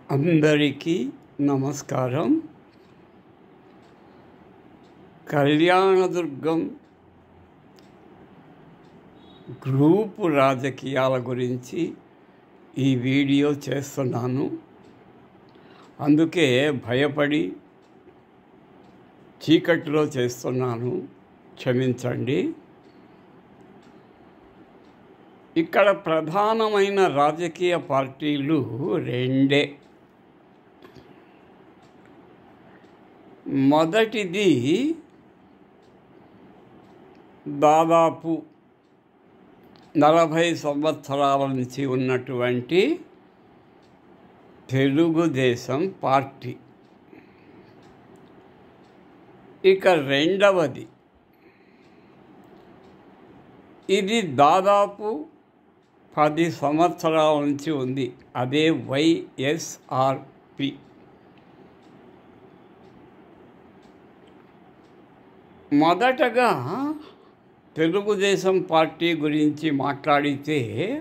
అందరికీ నమస్కారం కళ్యాణదుర్గం గ్రూపు రాజకీయాల గురించి ఈ వీడియో చేస్తున్నాను అందుకే భయపడి చీకటిలో చేస్తున్నాను క్షమించండి ఇక్కడ ప్రధానమైన రాజకీయ పార్టీలు రెండే మొదటిది దాదాపు నలభై సంవత్సరాల నుంచి ఉన్నటువంటి తెలుగుదేశం పార్టీ ఇక రెండవది ఇది దాదాపు పది సంవత్సరాల నుంచి ఉంది అదే వైఎస్ఆర్పి మొదటగా తెలుగుదేశం పార్టీ గురించి మాట్లాడితే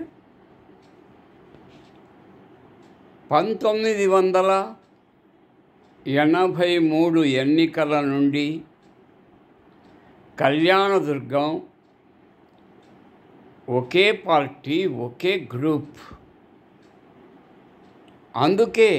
పంతొమ్మిది వందల ఎనభై మూడు ఎన్నికల నుండి కళ్యాణదుర్గం ఒకే పార్టీ ఒకే గ్రూప్ అందుకే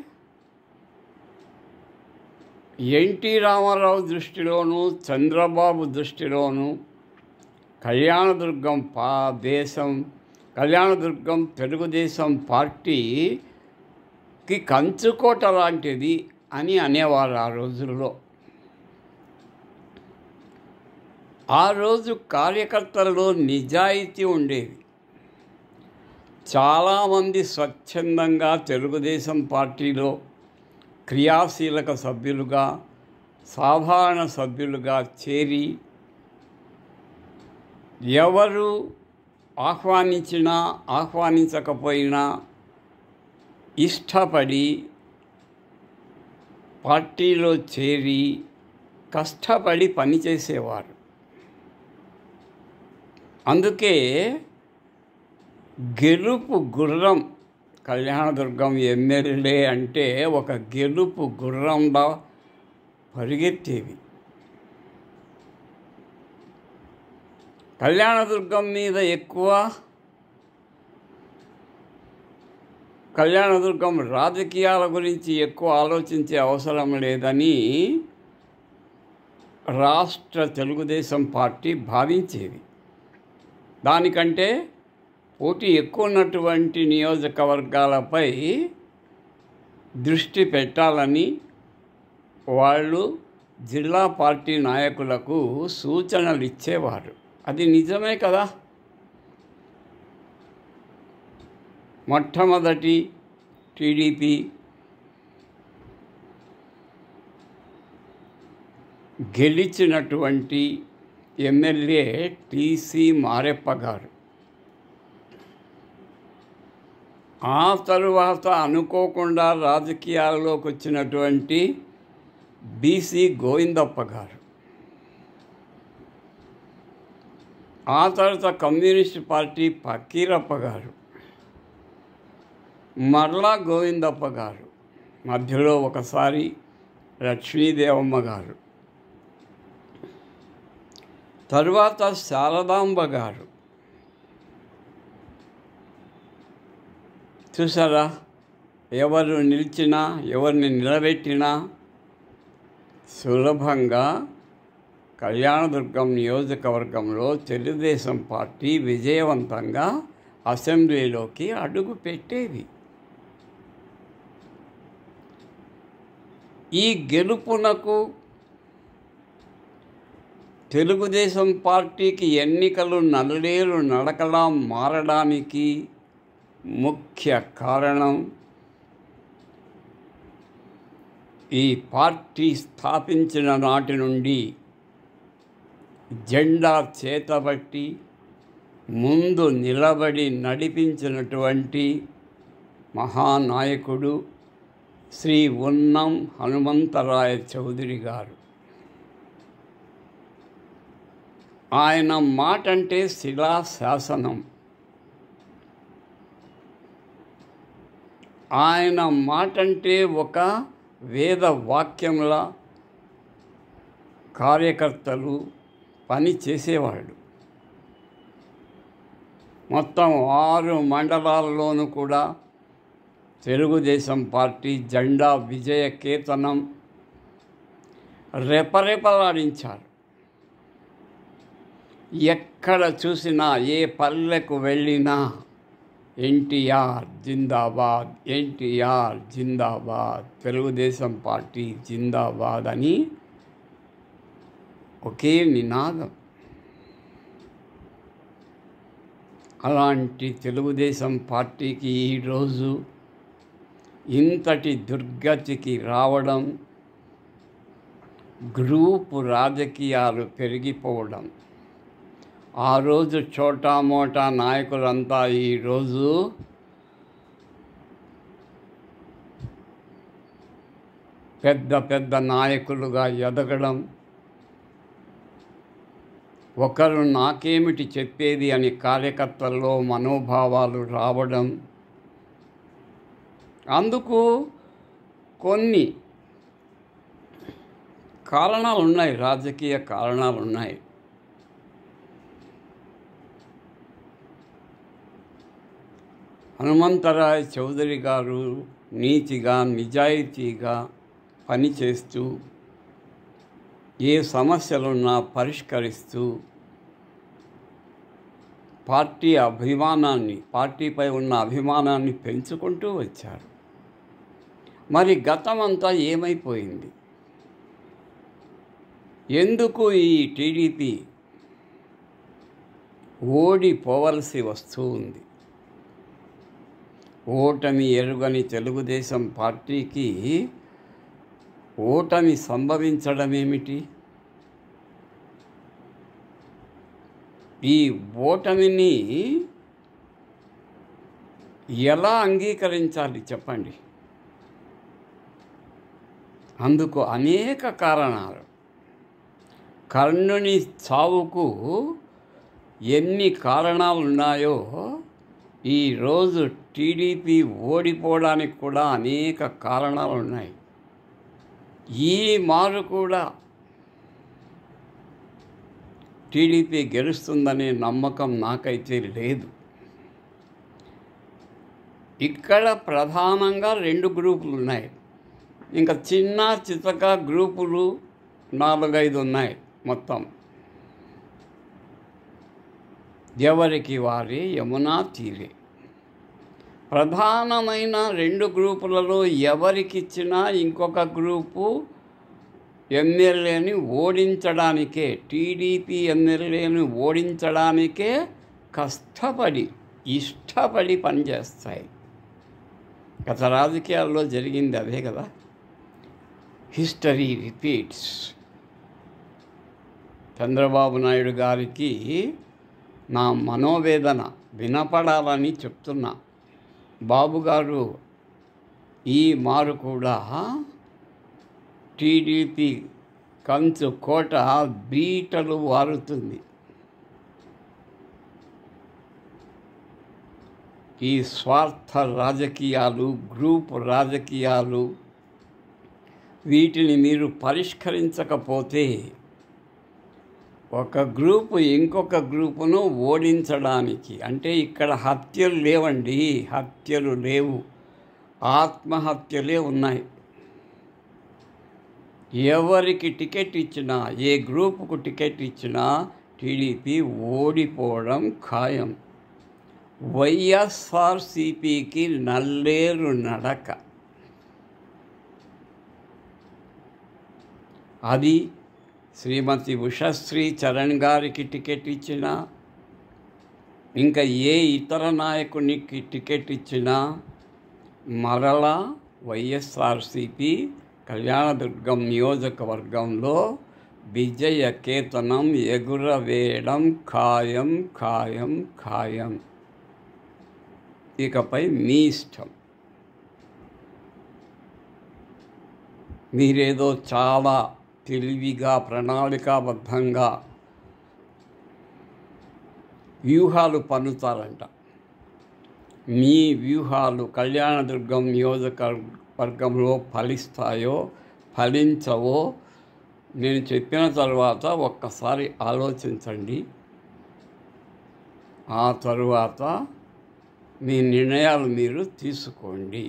ఎన్టీ రామారావు దృష్టిలోనూ చంద్రబాబు దృష్టిలోనూ కళ్యాణదుర్గం పా దేశం కళ్యాణదుర్గం తెలుగుదేశం పార్టీకి కంచుకోట లాంటిది అని అనేవారు ఆ రోజుల్లో ఆ రోజు కార్యకర్తలలో నిజాయితీ ఉండేది చాలామంది స్వచ్ఛందంగా తెలుగుదేశం పార్టీలో క్రియాశీలక సభ్యులుగా సాధారణ సభ్యులుగా చేరి ఎవరు ఆహ్వానించినా ఆహ్వానించకపోయినా ఇష్టపడి పార్టీలో చేరి కష్టపడి పనిచేసేవారు అందుకే గెలుపు గుర్రం కళ్యాణదుర్గం ఎమ్మెల్యే అంటే ఒక గెలుపు గుర్రంలా పరిగెత్తేవి కళ్యాణదుర్గం మీద ఎక్కువ కళ్యాణదుర్గం రాజకీయాల గురించి ఎక్కువ ఆలోచించే అవసరం లేదని రాష్ట్ర తెలుగుదేశం పార్టీ భావించేది దానికంటే పోటీ ఎక్కువ ఉన్నటువంటి నియోజకవర్గాలపై దృష్టి పెట్టాలని వాళ్ళు జిల్లా పార్టీ నాయకులకు సూచనలు ఇచ్చేవారు అది నిజమే కదా మొట్టమొదటి టీడీపీ గెలిచినటువంటి ఎమ్మెల్యే టీసీ మారెప్ప గారు ఆ తరువాత అనుకోకుండా రాజకీయాల్లోకి వచ్చినటువంటి బీసీ గోవిందప్ప గారు ఆ తర్వాత కమ్యూనిస్ట్ పార్టీ పకీరప్ప గారు మరలా గోవిందప్ప గారు మధ్యలో ఒకసారి లక్ష్మీదేవమ్మ గారు తరువాత శారదాంబ గారు చూసారా ఎవరు నిలిచినా ఎవరిని నిలబెట్టినా సులభంగా కళ్యాణదుర్గం నియోజకవర్గంలో తెలుగుదేశం పార్టీ విజయవంతంగా అసెంబ్లీలోకి అడుగు పెట్టేది ఈ గెలుపునకు తెలుగుదేశం పార్టీకి ఎన్నికలు నల్లేరు నడకలా మారడానికి ముఖ్య కారణం ఈ పార్టీ స్థాపించిన నాటి నుండి జెండా చేతబట్టి ముందు నిలబడి నడిపించినటువంటి మహానాయకుడు శ్రీ ఉన్నం హనుమంతరాయ చౌదరి గారు ఆయన మాట అంటే శిలా శాసనం ఆయన మాట అంటే ఒక వేద వాక్యంలా కార్యకర్తలు పని చేసేవాడు మొత్తం ఆరు మండలాల్లోనూ కూడా తెలుగుదేశం పార్టీ జెండా విజయ కేతనం రెపరెపలాడించారు ఎక్కడ చూసినా ఏ పల్లెకు వెళ్ళినా ఎన్టీఆర్ జిందాబాద్ ఎన్టీఆర్ జిందాబాద్ తెలుగుదేశం పార్టీ జిందాబాద్ అని ఒకే నినాదం అలాంటి తెలుగుదేశం పార్టీకి ఈరోజు ఇంతటి దుర్గతికి రావడం గ్రూపు రాజకీయాలు పెరిగిపోవడం ఆ రోజు చోటా మోటా నాయకులంతా ఈరోజు పెద్ద పెద్ద నాయకులుగా ఎదగడం ఒకరు నాకేమిటి చెప్పేది అని కార్యకర్తల్లో మనోభావాలు రావడం అందుకు కొన్ని కారణాలు ఉన్నాయి రాజకీయ కారణాలు ఉన్నాయి హనుమంతరాయ్ చౌదరి గారు నీతిగా నిజాయితీగా పనిచేస్తూ ఏ సమస్యలున్నా పరిష్కరిస్తూ పార్టీ అభిమానాన్ని పార్టీపై ఉన్న అభిమానాన్ని పెంచుకుంటూ వచ్చారు మరి గతమంతా ఏమైపోయింది ఎందుకు ఈ టీడీపీ ఓడిపోవలసి వస్తూ ఉంది ఓటమి ఎరుగని తెలుగుదేశం పార్టీకి ఓటమి సంభవించడం ఏమిటి ఈ ఓటమిని ఎలా అంగీకరించాలి చెప్పండి అందుకు అనేక కారణాలు కర్ణుని చావుకు ఎన్ని కారణాలు ఉన్నాయో ఈరోజు టీడీపీ ఓడిపోవడానికి కూడా అనేక కారణాలు ఉన్నాయి ఈ మారు కూడా టీడీపీ గెలుస్తుందనే నమ్మకం నాకైతే లేదు ఇక్కడ ప్రధానంగా రెండు గ్రూపులు ఉన్నాయి ఇంకా చిన్న చితక గ్రూపులు నాలుగైదు ఉన్నాయి మొత్తం ఎవరికి వారే యమునా తీరే ప్రధానమైన రెండు గ్రూపులలో ఎవరికిచ్చినా ఇంకొక గ్రూపు ఎమ్మెల్యేని ఓడించడానికే టీడీపీ ఎమ్మెల్యేని ఓడించడానికే కష్టపడి ఇష్టపడి పనిచేస్తాయి గత రాజకీయాల్లో జరిగింది అదే కదా హిస్టరీ రిపీట్స్ చంద్రబాబు నాయుడు గారికి నా మనోవేదన వినపడాలని చెప్తున్నా బాబుగారు ఈ మారు కూడా టీడీపీ కంచు కోట బీటలు వారుతుంది ఈ స్వార్థ రాజకీయాలు గ్రూప్ రాజకీయాలు వీటిని మీరు పరిష్కరించకపోతే ఒక గ్రూపు ఇంకొక గ్రూపును ఓడించడానికి అంటే ఇక్కడ హత్యలు లేవండి హత్యలు లేవు ఆత్మహత్యలే ఉన్నాయి ఎవరికి టికెట్ ఇచ్చినా ఏ గ్రూపుకు టికెట్ ఇచ్చినా టీడీపీ ఓడిపోవడం ఖాయం వైఎస్ఆర్సిపికి నల్లేరు నడక అది శ్రీమతి ఉషశ్రీ చరణ్ గారికి టికెట్ ఇచ్చినా ఇంకా ఏ ఇతర నాయకునికి టికెట్ ఇచ్చినా మరలా వైఎస్ఆర్సిపి కళ్యాణదుర్గం నియోజకవర్గంలో విజయ కేతనం ఎగురవేయడం ఖాయం ఖాయం ఖాయం ఇకపై మీ ఇష్టం మీరేదో చాలా తెలివిగా ప్రణాళికాబద్ధంగా వ్యూహాలు పన్నుతారంట మీ వ్యూహాలు కళ్యాణదుర్గం నియోజకవర్గంలో ఫలిస్తాయో ఫలించవో నేను చెప్పిన తర్వాత ఒక్కసారి ఆలోచించండి ఆ తరువాత మీ నిర్ణయాలు మీరు తీసుకోండి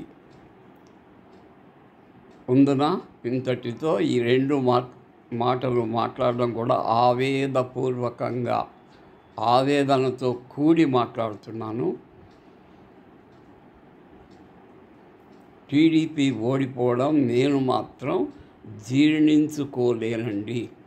ఉందున ఇంతటితో ఈ రెండు మా మాటలు మాట్లాడడం కూడా ఆవేదపూర్వకంగా ఆవేదనతో కూడి మాట్లాడుతున్నాను టీడీపీ ఓడిపోవడం నేను మాత్రం జీర్ణించుకోలేనండి